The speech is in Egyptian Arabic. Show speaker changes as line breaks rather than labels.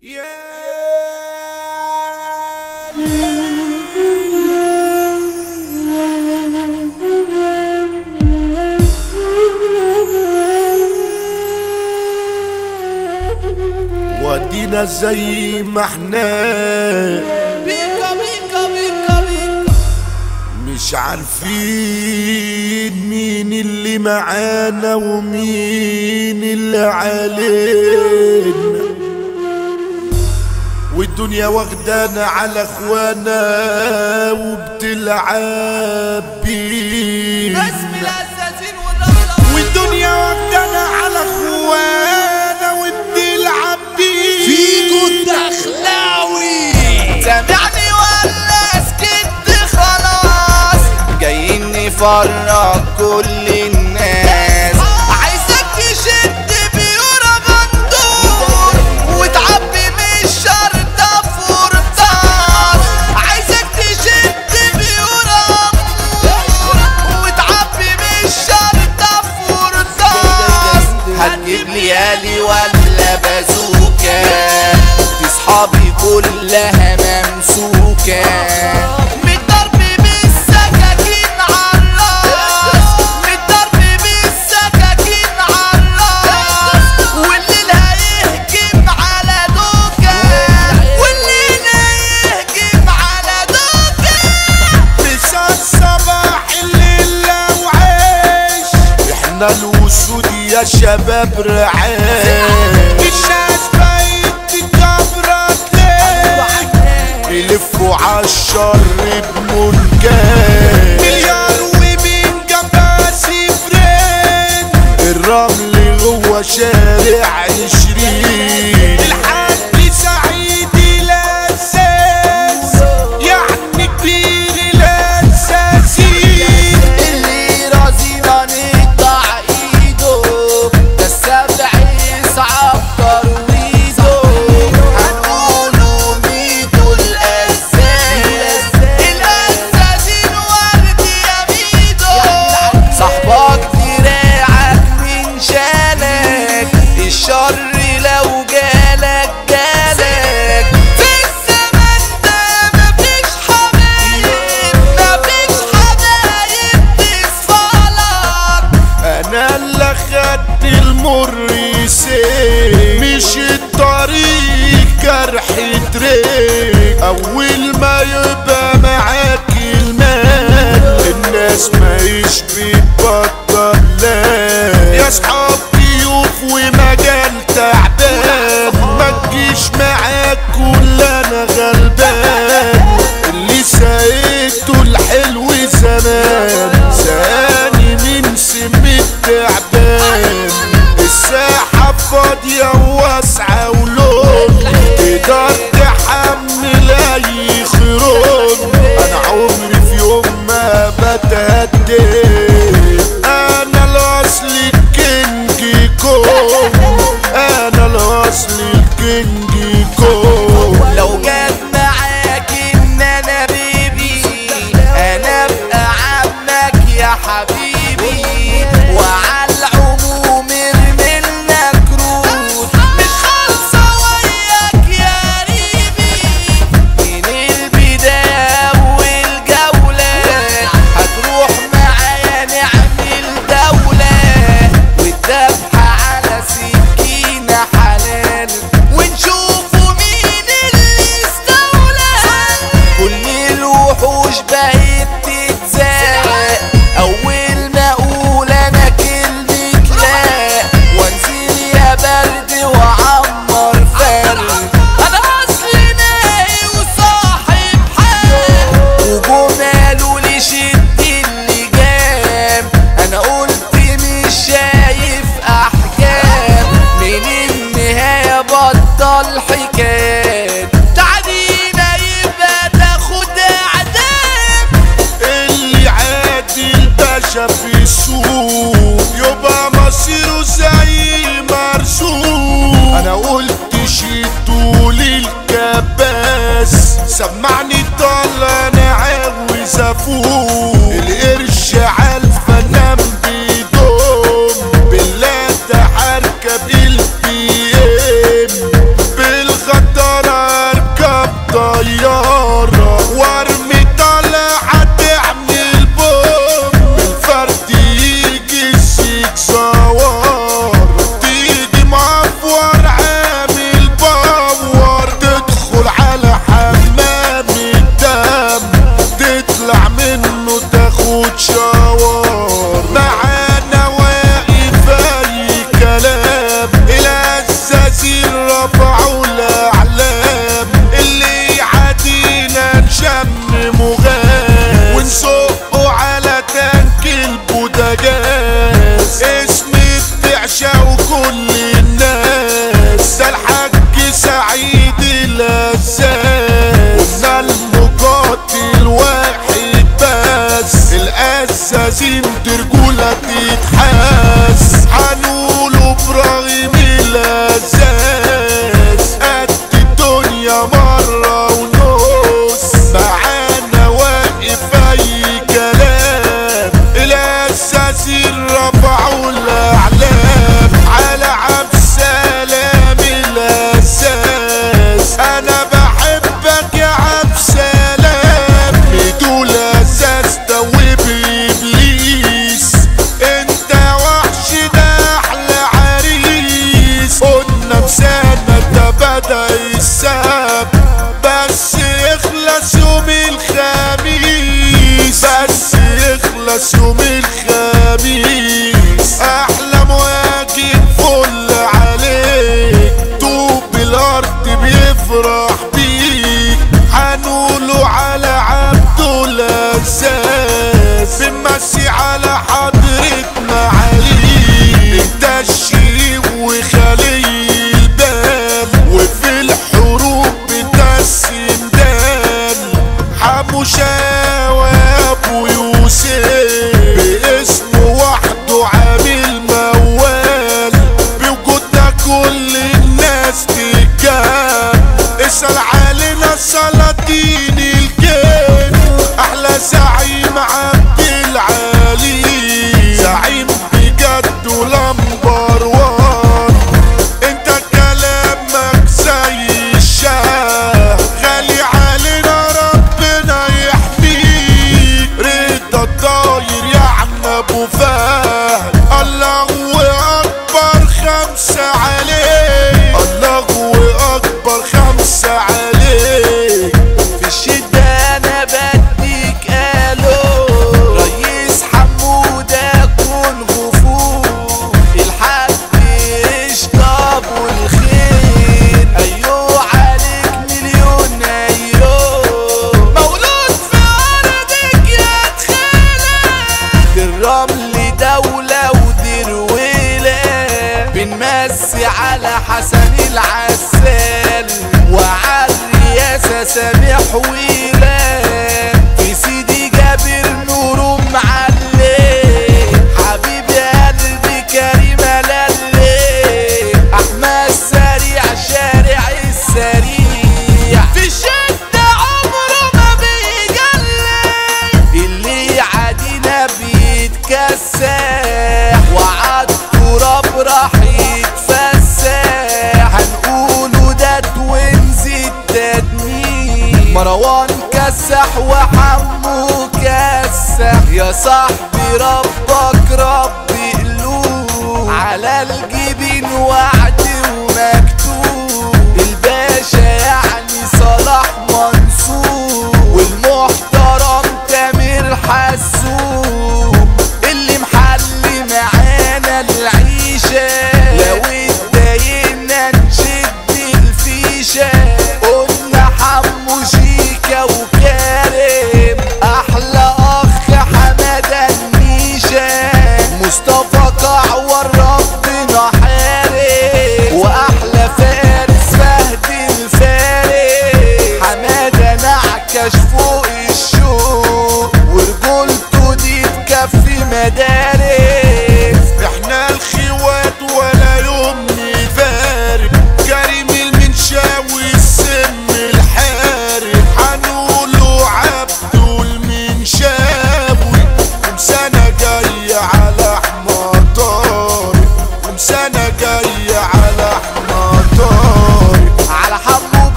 ودينا زي ما احنا
بيكا بيكا بيكا بيكا
مش عارفين مين اللي معانا ومين اللي علينا والدنيا واخدانا على اخوانا وبتلعب بينا
اسم الاساسين والرملة
والدنيا واخدانا على اخوانا وبتلعب بينا
فيكو الدخلاوي سامعني ولا سكت خلاص جايين نفرج كل الناس عايزك تشد بيورا غندور وتعبي من الشرطة فرطاس عايزك تشد بيورا غندور وتعبي من الشرطة فرطاس هتجيب لي يالي ولا بازوكا دي صحابي كلها ممسوكة من الضرب بالسكاكين عالراس من الضرب بالسكاكين عالراس والليل هيهجم على دوكا والليل هيهجم على دوكا
مساء الصباح الليل لو عيش احنا الوسود يا شباب رعاش الناس بقت تكبرت ليه بيلفوا عالشر بمنجاز مليار ومين جنبها سفرين الرمل هو شارع عشرين الحاج سعيد الاساس يعني كبير الاساسين
اللي رازينا نقطع ايده ده السبع يصعب ترويجه هنقوله ميدو الاساس الاساسين ورد يا ميدو صاحبك دراعك من شالك الشر لو جالك جالك في الزمن ده مفيش حبايب مفيش حبايب تصفالك
انا اللي خدت المر يسير مش الطريق جرح طريق اول ما يبقى معاك المال الناس ما يشبه بطل لا يا صحاب ضيوف ومجال تعبان ما تجيش معاك كل انا غلبان اللي سايقته الحلو زمان ساني من سم التعبان الساحة فاضية وواسعة ولون تقدر تحمل أي خيرون أنا عمري في يوم ما بتهدد أنا الأصل الكينج كون أنا الأصل الكينج كون
لو جت معاك ان انا بيبي انا ابقى عمك يا حبيبي وعلى العموم ارملنا كروت مش خالصة وياك يا ريبي من البداية والجولة هتروح معايا نعمل دولة والذبح على سكينة حلال ونشوفوا مين اللي استولى كل الوحوش بقت تتزاق اول ما اقول انا كلمة لا وانزل يا برد وعمر فرد انا اصلي ناقي وصاحب حال وجم قالوا لي شد اللجام انا قلت مش شايف احكام من النهاية بطل حكايات تعدينا يبقى تاخد اعدام
اللي عادي الباشا في السوق يبقى مصيره زي مرسوم انا قلت شدوا لي الكباس سمعني طال انا عاوز افوق القرش عالفنان بيدوم بالله ده هركب البي ام بالغدا سعيد الأساس قلنا المقاتل واحد بس الأساسين برجولة تتحاس هنقول إبراهيم الأساس قد الدنيا مرة ونص معانا واقف أي كلام الأساسين رفعوا الأعلام على عبد سلام الأساس أنا بحبك يا عبد سلام بدون أساس دوب إبليس أنت وحش ده أحلى عريس قلنا بسنة ده بدأ السبب بس يخلص يوم الخميس بس يخلص يوم الخميس احلى مواجد فل عليك طوب الارض بيفرح بيك هنقوله على عبده الاساس بنمسي على حضرة معاليك انت الشريف وخليل البال وفي الحروب بتقسم دال حمو شاوى ابو يوسف باسمه وحده عامل موال بوجودنا كل الناس تتجاب اسأل علينا سلاطين الجن احلى زعيم عبد العالي زعيم بجد ولمبر وان انت كلامك زي الشاه غالي علينا ربنا يحميك رضا الطاير يا عم ابو فهد الله اكبر خمسة عليك الله اكبر خمسة عليك
في الشدة أنا بديك قالوا رئيس حمودة كون غفور الحق اشطاب والخير أيوه عليك مليون أيوه مولود في أرضك يا تخيلك الرمل دولة ودرويلة بنمسي على حسن العسال وعلى الرئاسة سامح ويلة في سيدي جابر نور معلي حبيبي قلبي كريم للي احمد سريع شارع السريع في الشدة عمره ما بيجلي اللي يعادينا بيتكسح وعد تراب راح يتفسح هنقوله ده توينز التدمير مروان كسح وحمو كسح يا صاحبي ربك ربي قلوب على الجبين وعد وما